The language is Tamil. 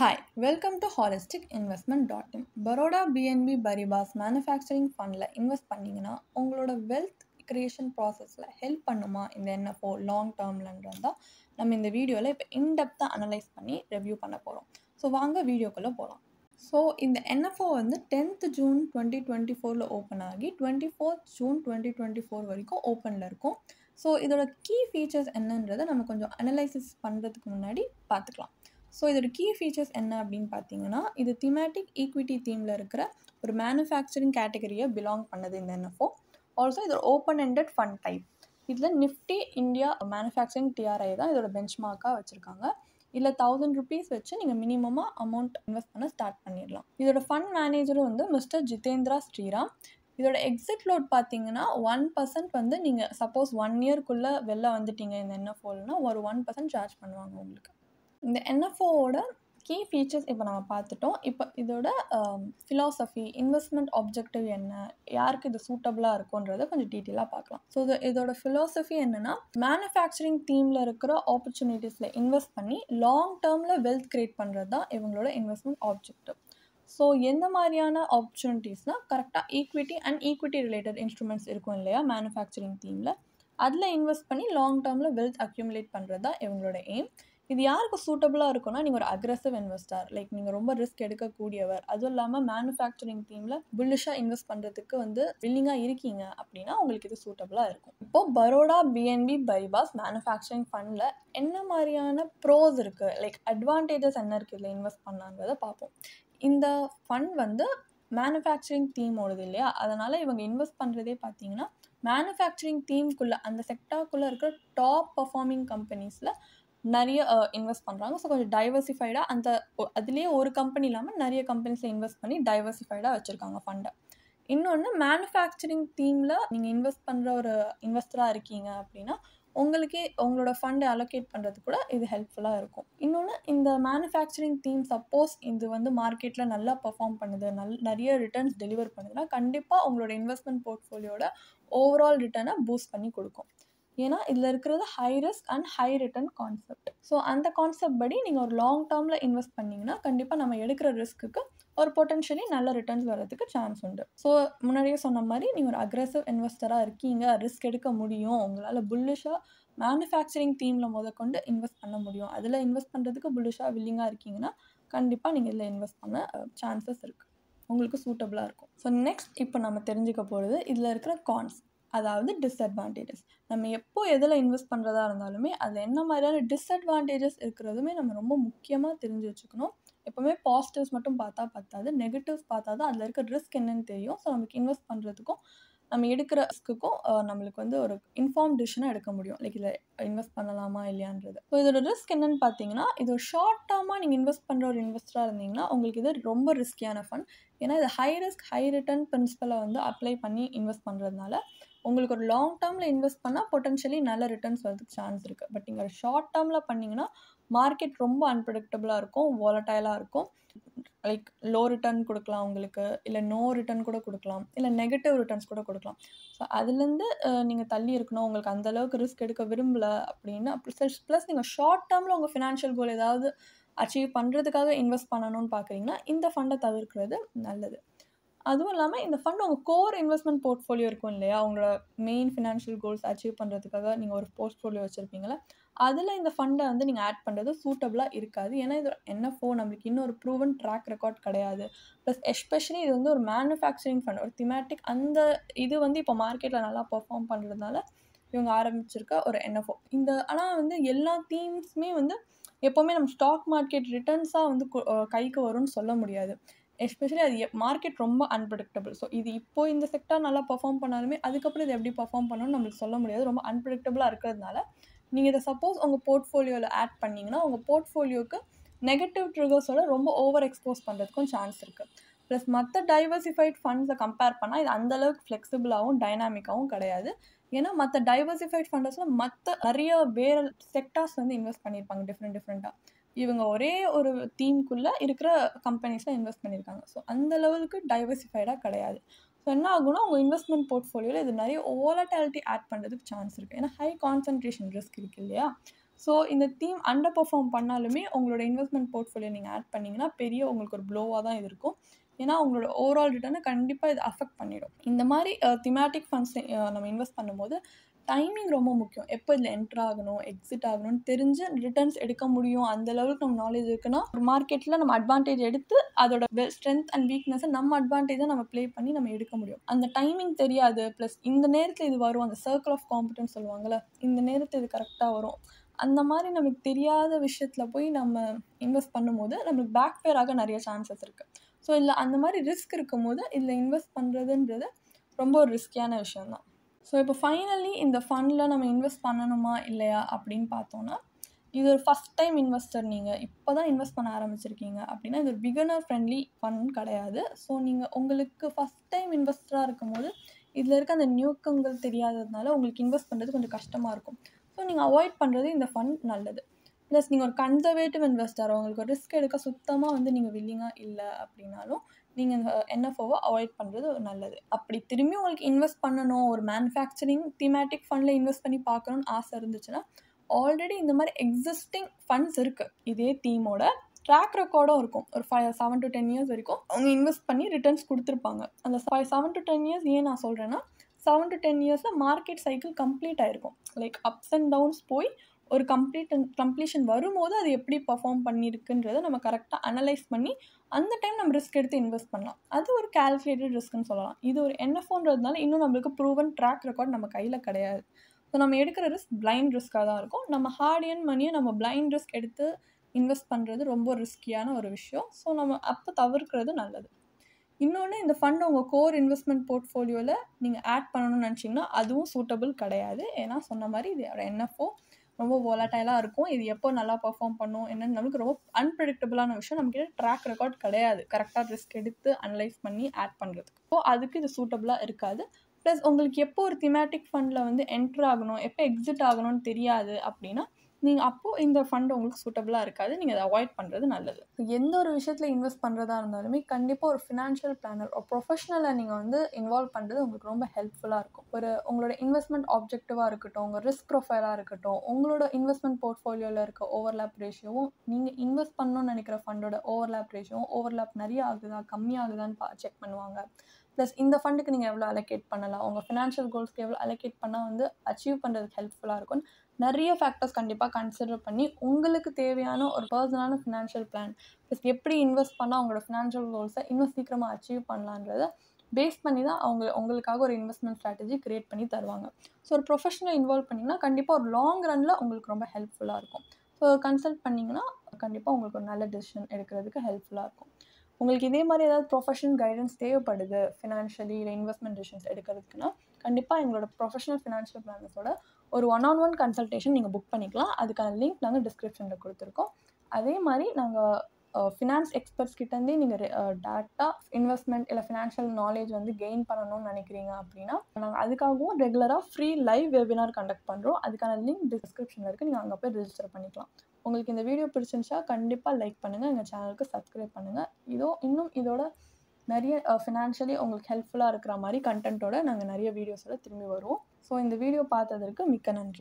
Hi, welcome to Holistic Investment dot in Baroda BNP Paribas manufacturing ஃபண்டில் இன்வெஸ்ட் பண்ணிங்கன்னா உங்களோட வெல்த் கிரியேஷன் ப்ராசஸில் ஹெல்ப் பண்ணுமா இந்த என்எஃப்ஓ லாங் டேர்ம்லன்றது தான் நம்ம இந்த வீடியோவில் இப்போ இன்டெப்த்தாக அனலைஸ் பண்ணி ரிவ்யூ பண்ண போகிறோம் ஸோ வாங்க வீடியோக்குள்ளே போகலாம் ஸோ இந்த என்எஃப்ஓ வந்து டென்த் ஜூன் டுவெண்ட்டி டுவெண்ட்டி ஃபோரில் ஓப்பன் ஆகி twenty fourth June twenty twenty four வரைக்கும் ஓப்பனில் இருக்கும் ஸோ இதோட கீ ஃபீச்சர்ஸ் என்னன்றதை நம்ம கொஞ்சம் அனலைசிஸ் பண்ணுறதுக்கு முன்னாடி பார்த்துக்கலாம் ஸோ இதோட கீ ஃபீச்சர்ஸ் என்ன அப்படின்னு பார்த்தீங்கன்னா இது திமேட்டிக் ஈக்விட்டி தீமில் இருக்கிற ஒரு மேனுஃபேக்சரிங் கேட்டகரியை பிலாங் பண்ணது இந்த என்எஃப்ஓ ஆல்சோ இது ஒரு ஓப்பன் எண்டட் ஃபண்ட் டைப் இதில் நிஃப்டி இந்தியா மேனுஃபேக்சரிங் டிஆர்ஐ தான் இதோட பெஞ்ச் மார்க்காக வச்சுருக்காங்க இதில் தௌசண்ட் ருபீஸ் வச்சு நீங்கள் மினிமமாக அமௌண்ட் இன்வெஸ்ட் பண்ண ஸ்டார்ட் பண்ணிடலாம் இதோட ஃபண்ட் மேனேஜரும் வந்து மிஸ்டர் ஜிதேந்திரா ஸ்ரீராம் இதோட எக்ஸிட் லோட் பார்த்தீங்கன்னா ஒன் பர்சன்ட் வந்து நீங்கள் சப்போஸ் ஒன் இயர்க்குள்ளே வெளில வந்துட்டீங்க இந்த என்எஃப்ஓலனா ஒரு ஒன் பர்சன்ட் சார்ஜ் பண்ணுவாங்க உங்களுக்கு இந்த என்எஃப்ஓவோட கீ ஃபீச்சர்ஸ் இப்போ நம்ம பார்த்துட்டோம் இப்போ இதோட ஃபிலாசபி இன்வெஸ்ட்மெண்ட் ஆப்ஜெக்டிவ் என்ன யாருக்கு இது சூட்டபுளாக இருக்குன்றதை கொஞ்சம் டீட்டெயிலாக பார்க்கலாம் ஸோ இது இதோட ஃபிலாசபி என்னென்னா மேனுஃபேக்சரிங் தீமில் இருக்கிற ஆப்பர்ச்சுனிட்டிஸில் இன்வெஸ்ட் பண்ணி லாங் டேர்மில் வெல்த் க்ரியேட் பண்ணுறது தான் இவங்களோட இன்வெஸ்ட்மெண்ட் ஆப்ஜெக்டிவ் ஸோ எந்த மாதிரியான ஆப்பர்ச்சுனிட்டிஸ்னால் கரெக்டாக equity and equity related instruments இருக்கும் இல்லையா மேனுஃபேக்சரிங் தீமில் அதில் இன்வெஸ்ட் பண்ணி லாங் டேர்மில் வெல்த் அக்யூமுலேட் பண்ணுறது தான் இவங்களோட எய்ம் இது யாருக்கு சூட்டபுளாக இருக்கும்னா நீங்கள் ஒரு அக்ரெசிவ் இன்வெஸ்டர் லைக் நீங்கள் ரொம்ப ரிஸ்க் எடுக்கக்கூடியவர் அதுவும் இல்லாமல் மேனுஃபேக்சரிங் டீமில் புல்லிஷாக இன்வெஸ்ட் பண்ணுறதுக்கு வந்து வில்லிங்காக இருக்கீங்க அப்படின்னா உங்களுக்கு இது சூட்டபுளாக இருக்கும் இப்போது பரோடா பிஎன்பி பைபாஸ் மேனுஃபேக்சரிங் ஃபண்டில் என்ன மாதிரியான ப்ரோஸ் இருக்குது லைக் அட்வான்டேஜஸ் என்ன இருக்குது இதில் இன்வெஸ்ட் பண்ணாங்கிறத பார்ப்போம் இந்த ஃபண்ட் வந்து மேனுஃபேக்சரிங் தீம் ஓடுது இல்லையா அதனால் இவங்க இன்வெஸ்ட் பண்ணுறதே பார்த்தீங்கன்னா மேனுஃபேக்சரிங் தீம்குள்ளே அந்த செக்டார்க்குள்ளே இருக்கிற டாப் பர்ஃபார்மிங் கம்பெனிஸில் நிறைய இன்வெஸ்ட் பண்ணுறாங்க ஸோ கொஞ்சம் டைவர்சிஃபைடாக அந்த அதுலேயே ஒரு கம்பெனி இல்லாமல் நிறைய கம்பெனிஸில் இன்வெஸ்ட் பண்ணி டைவர்சிஃபைடாக வச்சுருக்காங்க ஃபண்டை இன்னொன்று மேனுஃபேக்சரிங் தீமில் நீங்கள் இன்வெஸ்ட் பண்ணுற ஒரு இன்வெஸ்டராக இருக்கீங்க அப்படின்னா உங்களுக்கே உங்களோட ஃபண்டை அலோகேட் பண்ணுறது கூட இது ஹெல்ப்ஃபுல்லாக இருக்கும் இன்னொன்று இந்த மேனுஃபேக்சரிங் தீம் சப்போஸ் இது வந்து மார்க்கெட்டில் நல்லா பர்ஃபார்ம் பண்ணுது நல் நிறைய ரிட்டர்ன்ஸ் டெலிவர் பண்ணுதுன்னா கண்டிப்பாக உங்களோட இன்வெஸ்ட்மெண்ட் போர்ட்ஃபோலியோட ஓவரால் ரிட்டர்னை பூஸ்ட் பண்ணி கொடுக்கும் ஏன்னா இதில் இருக்கிறது high risk and high return concept so அந்த கான்செப்ட் படி நீங்கள் ஒரு லாங் டேர்மில் இன்வெஸ்ட் பண்ணிங்கன்னா கண்டிப்பாக நம்ம எடுக்கிற ரிஸ்க்குக்கு ஒரு பொட்டன்ஷியலி நல்ல ரிட்டர்ன்ஸ் வரதுக்கு சான்ஸ் உண்டு ஸோ முன்னாடியே சொன்ன மாதிரி நீங்கள் ஒரு அக்ரெசிவ் இன்வெஸ்டராக இருக்கீங்க ரிஸ்க் எடுக்க முடியும் உங்களால் புல்லிஷாக மேனுஃபேக்சரிங் தீமில் முதற்கொண்டு இன்வெஸ்ட் பண்ண முடியும் அதில் இன்வெஸ்ட் பண்ணுறதுக்கு புல்லிஷாக வில்லிங்காக இருக்கீங்கன்னா கண்டிப்பாக நீங்கள் இதில் இன்வெஸ்ட் பண்ண சான்சஸ் இருக்குது உங்களுக்கு சூட்டபுளாக இருக்கும் ஸோ நெக்ஸ்ட் இப்போ நம்ம தெரிஞ்சுக்க போகிறது இதில் இருக்கிற கான்ஸ் அதாவது டிஸ்அட்வான்டேஜஸ் நம்ம எப்போ எதில் இன்வெஸ்ட் பண்ணுறதா இருந்தாலுமே அதில் என்ன மாதிரியான டிஸ்அட்வான்டேஜஸ் இருக்கிறதுமே நம்ம ரொம்ப முக்கியமாக தெரிஞ்சு வச்சுக்கணும் எப்போவுமே பாசிட்டிவ்ஸ் மட்டும் பார்த்தா பத்தாது நெகட்டிவ்ஸ் பார்த்தா தான் அதில் இருக்க ரிஸ்க் என்னன்னு தெரியும் ஸோ நமக்கு இன்வெஸ்ட் பண்ணுறதுக்கும் நம்ம எடுக்கிற ரிஸ்க்குக்கும் நம்மளுக்கு வந்து ஒரு இன்ஃபார்ம் டிசிஷனாக எடுக்க முடியும் லைக் இதில் இன்வெஸ்ட் பண்ணலாமா இல்லையான்றது ஸோ இதோட ரிஸ்க் என்னன்னு பார்த்தீங்கன்னா இது ஒரு ஷார்ட் டேர்மாக நீங்கள் இன்வெஸ்ட் பண்ணுற ஒரு இன்வெஸ்டராக இருந்தீங்கன்னா உங்களுக்கு இது ரொம்ப ரிஸ்கியான ஃபண்ட் ஏன்னா இது ஹை ரிஸ்க் ஹை ரிட்டர்ன் பிரின்சிபலை வந்து அப்ளை பண்ணி இன்வெஸ்ட் பண்ணுறதுனால உங்களுக்கு ஒரு லாங் டேர்மில் இன்வெஸ்ட் பண்ணால் பொட்டன்ஷியலி நல்ல ரிட்டர்ன்ஸ் வரதுக்கு சான்ஸ் இருக்குது பட் நீங்கள் ஷார்ட் டேர்மில் பண்ணிங்கன்னா மார்க்கெட் ரொம்ப அன்பிரடிக்டபுளாக இருக்கும் வாலட்டைலாக இருக்கும் லைக் லோ ரிட்டர்ன் கொடுக்கலாம் உங்களுக்கு இல்லை நோ ரிட்டர்ன் கூட கொடுக்கலாம் இல்லை நெகட்டிவ் ரிட்டர்ன்ஸ் கூட கொடுக்கலாம் ஸோ அதுலேருந்து நீங்கள் தள்ளி இருக்கணும் உங்களுக்கு அந்தளவுக்கு ரிஸ்க் எடுக்க விரும்பலை அப்படின்னு ப்ளஸ் ப்ளஸ் நீங்கள் ஷார்ட் டேர்மில் உங்கள் ஃபினான்ஷியல் கோல் ஏதாவது அச்சீவ் பண்ணுறதுக்காக இன்வெஸ்ட் பண்ணணும்னு பார்க்குறீங்கன்னா இந்த ஃபண்டை தவிர்க்கிறது நல்லது அதுவும் இல்லாமல் இந்த ஃபண்ட் உங்கள் கோர் இன்வெஸ்ட்மெண்ட் போர்ட்ஃபோலியோ இருக்கும் இல்லையா உங்களோட மெயின் ஃபினான்ஷியல் கோல்ஸ் அச்சீவ் பண்ணுறதுக்காக நீங்கள் ஒரு போர்ட்ஃபோலியோ வச்சுருப்பீங்களா அதில் இந்த ஃபண்டை வந்து நீங்கள் ஆட் பண்ணுறது சூட்டபுளாக இருக்காது ஏன்னா இது என்எஃப்ஓ நம்மளுக்கு இன்னும் ஒரு ப்ரூவன் ட்ராக் ரெக்கார்ட் கிடையாது ப்ளஸ் எஸ்பெஷலி இது வந்து ஒரு மேனுஃபேக்சரிங் ஃபண்ட் ஒரு திமேட்டிக் அந்த இது வந்து இப்போ மார்க்கெட்டில் நல்லா பர்ஃபார்ம் பண்ணுறதுனால இவங்க ஆரம்பிச்சிருக்க ஒரு என்எஃப்ஓ இந்த ஆனால் வந்து எல்லா தீம்ஸுமே வந்து எப்போவுமே நம்ம ஸ்டாக் மார்க்கெட் ரிட்டர்ன்ஸாக வந்து கைக்கு வரும்னு சொல்ல முடியாது எஸ்பெஷலி அது மார்க்கெட் ரொம்ப அன்பிரடிக்டபிள் ஸோ இது இப்போ இந்த செக்டார் நல்லா பர்ஃபார்ம் பண்ணாலுமே அதுக்கப்புறம் இது எப்படி பர்ஃபார்ம் பண்ணணும்னு நம்மளுக்கு சொல்ல முடியாது ரொம்ப அன்பிரடிக்டபுளாக இருக்கிறதுனால நீங்கள் இதை சப்போஸ் உங்கள் போர்ட்ஃபோலியோவில் ஆட் பண்ணிங்கன்னா உங்கள் போர்ட்ஃபோலியோக்கு நெகட்டிவ் ட்ரிகர்ஸோட ரொம்ப ஓவர் எக்ஸ்போஸ் பண்ணுறதுக்கும் சான்ஸ் இருக்குது ப்ளஸ் மற்ற டைவர்சிஃபைட் ஃபண்ட்ஸை கம்பேர் பண்ணால் இது அந்தளவுக்கு ஃப்ளெக்சிபிளாகவும் டைனாமிக்காகவும் கிடையாது ஏன்னா மற்ற டைவர்சிஃபைட் ஃபண்டஸில் மற்ற நிறைய வேறு செக்டார்ஸ் வந்து இன்வெஸ்ட் பண்ணியிருப்பாங்க டிஃப்ரெண்ட் டிஃப்ரெண்ட்டாக இவங்க ஒரே ஒரு தீம்குள்ளே இருக்கிற கம்பெனிஸில் இன்வெஸ்ட் பண்ணியிருக்காங்க ஸோ அந்த லெவலுக்கு டைவர்சிஃபைடாக கிடையாது ஸோ என்ன ஆகும்னா உங்கள் இன்வெஸ்ட்மெண்ட் போர்ட்ஃபோலியோவில் இது நிறைய ஓலட்டாலிட்டி ஆட் பண்ணுறதுக்கு சான்ஸ் இருக்குது ஏன்னா ஹை கான்சன்ட்ரேஷன் ரிஸ்க் இருக்குது இல்லையா ஸோ இந்த தீம் அண்டர் பெர்ஃபார்ம் பண்ணாலுமே உங்களோட இன்வெஸ்ட்மெண்ட் போர்ட்ஃபோலியோ நீங்கள் ஆட் பண்ணிங்கன்னா பெரிய உங்களுக்கு ஒரு ப்ளோவாக தான் இது இருக்கும் ஏன்னா உங்களோட ஓவரால் ரிட்டர்னை கண்டிப்பாக இது அஃபெக்ட் பண்ணிடும் இந்த மாதிரி திமேட்டிக் ஃபண்ட்ஸ் நம்ம இன்வெஸ்ட் பண்ணும்போது டைமிங் ரொம்ப முக்கியம் எப்போ இதில் என்ட்ரு ஆகணும் எக்ஸிட் ஆகணும்னு தெரிஞ்சு ரிட்டர்ன்ஸ் எடுக்க முடியும் அந்த லெவலுக்கு நம்ம நாலேஜ் இருக்குன்னா ஒரு மார்க்கெட்டில் நம்ம அட்வான்டேஜ் எடுத்து அதோட ஸ்ட்ரென்த் அண்ட் வீக்னஸை நம்ம அட்வான்டேஜை நம்ம ப்ளே பண்ணி நம்ம எடுக்க முடியும் அந்த டைமிங் தெரியாது ப்ளஸ் இந்த நேரத்தில் இது வரும் அந்த சர்க்கிள் ஆஃப் காம்படன்ஸ் சொல்லுவாங்கள்ல இந்த நேரத்தில் இது கரெக்டாக வரும் அந்த மாதிரி நமக்கு தெரியாத விஷயத்தில் போய் நம்ம இன்வெஸ்ட் பண்ணும்போது நம்மளுக்கு பேக் ஃபேர் ஆக நிறைய சான்சஸ் இருக்குது ஸோ இல்லை அந்த மாதிரி ரிஸ்க் இருக்கும்போது இதில் இன்வெஸ்ட் பண்ணுறதுன்றது ரொம்ப ஒரு ரிஸ்கியான விஷயம்தான் ஸோ இப்போ ஃபைனலி இந்த ஃபண்டில் நம்ம இன்வெஸ்ட் பண்ணணுமா இல்லையா அப்படின்னு பார்த்தோன்னா இது ஒரு ஃபஸ்ட் டைம் இன்வெஸ்டர் நீங்கள் இப்போ தான் இன்வெஸ்ட் பண்ண ஆரம்பிச்சிருக்கீங்க அப்படின்னா இது ஒரு பிகனர் ஃப்ரெண்ட்லி ஃபண்ட் கிடையாது ஸோ நீங்கள் உங்களுக்கு ஃபஸ்ட் டைம் இன்வெஸ்டராக இருக்கும்போது இதில் இருக்க அந்த நியூக்கங்கள் தெரியாததுனால உங்களுக்கு இன்வெஸ்ட் பண்ணுறது கொஞ்சம் கஷ்டமாக இருக்கும் ஸோ நீங்கள் அவாய்ட் பண்ணுறது இந்த ஃபண்ட் நல்லது ப்ளஸ் நீங்கள் ஒரு கன்சர்வேட்டிவ் இன்வெஸ்டர் உங்களுக்கு ஒரு ரிஸ்க் எடுக்க சுத்தமாக வந்து நீங்கள் வில்லிங்காக இல்லை அப்படின்னாலும் நீங்கள் இந்த என்எஃப்ஓவை அவாய்ட் பண்ணுறது நல்லது அப்படி திரும்பி உங்களுக்கு இன்வெஸ்ட் பண்ணணும் ஒரு மேனுஃபேக்சரிங் தீமேட்டிக் ஃபண்டில் இன்வெஸ்ட் பண்ணி பார்க்கணுன்னு ஆசை இருந்துச்சுன்னா ஆல்ரெடி இந்த மாதிரி எக்ஸிஸ்டிங் ஃபண்ட்ஸ் இருக்குது இதே தீமோட ட்ராக் ரெக்கார்டும் இருக்கும் ஒரு five seven to ten years வரைக்கும் அவங்க இன்வெஸ்ட் பண்ணி ரிட்டர்ன்ஸ் கொடுத்துருப்பாங்க அந்த five seven to ten years ஏன் நான் சொல்கிறேன்னா செவன் டு டென் இயர்ஸில் மார்க்கெட் சைக்கிள் கம்ப்ளீட் ஆகிருக்கும் லைக் அப்ஸ் அண்ட் டவுன்ஸ் போய் ஒரு கம்ப்ளீட் கம்ப்ளீஷன் வரும்போது அது எப்படி பர்ஃபார்ம் பண்ணியிருக்குன்றதை நம்ம கரெக்டாக அனலைஸ் பண்ணி அந்த டைம் நம்ம ரிஸ்க் எடுத்து இன்வெஸ்ட் பண்ணலாம் அது ஒரு கால்குலேட்டட் ரிஸ்க்னு சொல்லலாம் இது ஒரு என்எஃப்ஓன்றதுனால இன்னும் நம்மளுக்கு ப்ரூவன் ட்ராக் ரெக்கார்ட் நம்ம கையில் கிடையாது ஸோ நம்ம எடுக்கிற ரிஸ்க் பிளைண்ட் ரிஸ்க்காக தான் இருக்கும் நம்ம ஹார்ட் என் மணியை நம்ம பிளைண்ட் ரிஸ்க் எடுத்து இன்வெஸ்ட் பண்ணுறது ரொம்ப ரிஸ்கியான ஒரு விஷயம் ஸோ நம்ம அப்போ தவிர்க்கிறது நல்லது இன்னொன்று இந்த ஃபண்ட் உங்கள் கோர் இன்வெஸ்ட்மெண்ட் போர்ட்ஃபோலியோவில் நீங்கள் ஆட் பண்ணணும்னு நினச்சிங்கன்னா அதுவும் சூட்டபிள் கிடையாது ஏன்னா சொன்ன மாதிரி இது என்எஃப்ஓ ரொம்ப volatile-ஆ இருக்கும் இது எப்போ நல்லா பர்ஃபார்ம் பண்ணும் என்னன்னு நம்மளுக்கு ரொம்ப அன்பிரடிக்டபிளான விஷயம் நம்மக்கிட்ட ட்ராக் ரெக்கார்ட் கிடையாது கரெக்டாக ரிஸ்க் எடுத்து அனலைஸ் பண்ணி ஆட் பண்ணுறதுக்கு ஸோ அதுக்கு இது சூட்டபிளாக இருக்காது ப்ளஸ் உங்களுக்கு எப்போ ஒரு திமேட்டிக் ஃபண்டில் வந்து என்ட்ரு ஆகணும் எப்போ எக்ஸிட் ஆகணும்னு தெரியாது அப்படின்னா நீங்கள் அப்போது இந்த ஃபண்ட் உங்களுக்கு சூட்டபிளாக இருக்காது நீங்கள் அதை அவாய்ட் பண்ணுறது நல்லது எந்த ஒரு விஷயத்தில் இன்வெஸ்ட் பண்ணுறதா இருந்தாலுமே கண்டிப்பாக ஒரு ஃபினான்ஷியல் பிளானர் ஒரு ப்ரொஃபஷனலை நீங்கள் வந்து இன்வால்வ் பண்ணுறது உங்களுக்கு ரொம்ப ஹெல்ப்ஃபுல்லாக இருக்கும் ஒரு உங்களோட இன்வெஸ்ட்மெண்ட் ஆப்ஜெக்டிவாக இருக்கட்டும் உங்கள் ரிஸ்க் ப்ரொஃபைலாக இருக்கட்டும் உங்களோட இன்வெஸ்ட்மெண்ட் போர்ட்ஃபோலியோவில் இருக்க ஓவர்லேப் ரேஷியோவும் நீங்கள் இன்வெஸ்ட் பண்ணணும்னு நினைக்கிற ஃபண்டோட ஓவர்லேப் ரேஷியோவும் ஓவர்லேப் நிறைய ஆகுதா கம்மியாகுதான்னு பா செக் பண்ணுவாங்க ப்ளஸ் இந்த ஃபண்டுக்கு நீங்கள் எவ்வளோ அலோகேட் பண்ணலாம் உங்கள் ஃபினான்ஷியல் கோல்ஸ்க்கு எவ்வளோ அலோகேட் பண்ணால் வந்து அச்சீவ் பண்ணுறதுக்கு ஹெல்ப்ஃபுல்லாக இருக்கும் நிறைய ஃபேக்டர்ஸ் கண்டிப்பாக கன்சிடர் பண்ணி உங்களுக்கு தேவையான ஒரு பர்சனலான ஃபினான்ஷியல் பிளான் ப்ளஸ் எப்படி இன்வெஸ்ட் பண்ணால் அவங்களோட ஃபினான்ஷியல் கோல்ஸை இன்னும் சீக்கிரமாக அச்சீவ் பண்ணலான்றத பேஸ் பண்ணி தான் அவங்க உங்களுக்காக ஒரு இன்வெஸ்ட்மெண்ட் ஸ்ட்ராட்டஜி க்ரியேட் பண்ணி தருவாங்க ஸோ ஒரு ப்ரொஃபஷனல் இன்வால்வ் பண்ணிங்கன்னா கண்டிப்பாக ஒரு லாங் ரனில் உங்களுக்கு ரொம்ப ஹெல்ப்ஃபுல்லாக இருக்கும் ஸோ கன்சல்ட் பண்ணிங்கன்னா கண்டிப்பாக உங்களுக்கு ஒரு நல்ல டெசிஷன் எடுக்கிறதுக்கு ஹெல்ப்ஃபுல்லாக இருக்கும் உங்களுக்கு இதே மாதிரி ஏதாவது ப்ரொஃபஷனல் கைடன்ஸ் தேவைப்படுது ஃபினான்ஷியலி இல்லை இன்வெஸ்ட்மெண்ட் டிசிஷன்ஸ் எடுக்கிறதுக்குன்னா கண்டிப்பாக எங்களோட ப்ரொஃபஷனல் ஃபினான்ஷியல் பிளானர்ஸோட ஒரு ஒன் ஆன் ஒன் கன்சல்டேஷன் நீங்கள் புக் பண்ணிக்கலாம் அதுக்கான லிங்க் நாங்கள் டிஸ்கிரிப்ஷனில் கொடுத்துருக்கோம் அதே மாதிரி நாங்கள் ஃபினான்ஸ் எக்ஸ்பர்ட்ஸ் கிட்டேருந்தே நீங்கள் டேட்டா இன்வெஸ்ட்மெண்ட் இல்லை ஃபினான்ஷியல் நாலேஜ் வந்து கெயின் பண்ணணும்னு நினைக்கிறீங்க அப்படின்னா நாங்கள் அதுக்காகவும் ரெகுலராக ஃப்ரீ லைவ் வெபினார் கண்டக்ட் பண்ணுறோம் அதுக்கான லிங்க் டிஸ்கிரிப்ஷனில் இருக்குது நீங்கள் அங்கே போய் ரிஜிஸ்டர் பண்ணிக்கலாம் உங்களுக்கு இந்த வீடியோ பிடிச்சிருந்துச்சா கண்டிப்பாக லைக் பண்ணுங்கள் எங்கள் சேனலுக்கு சப்ஸ்கிரைப் பண்ணுங்கள் இதோ இன்னும் இதோட நிறைய ஃபினான்ஷியலி உங்களுக்கு ஹெல்ப்ஃபுல்லாக இருக்கிற மாதிரி கண்டென்ட்டோட நாங்கள் நிறைய வீடியோஸோட திரும்பி வருவோம் ஸோ இந்த வீடியோ பார்த்ததற்கு மிக்க நன்றி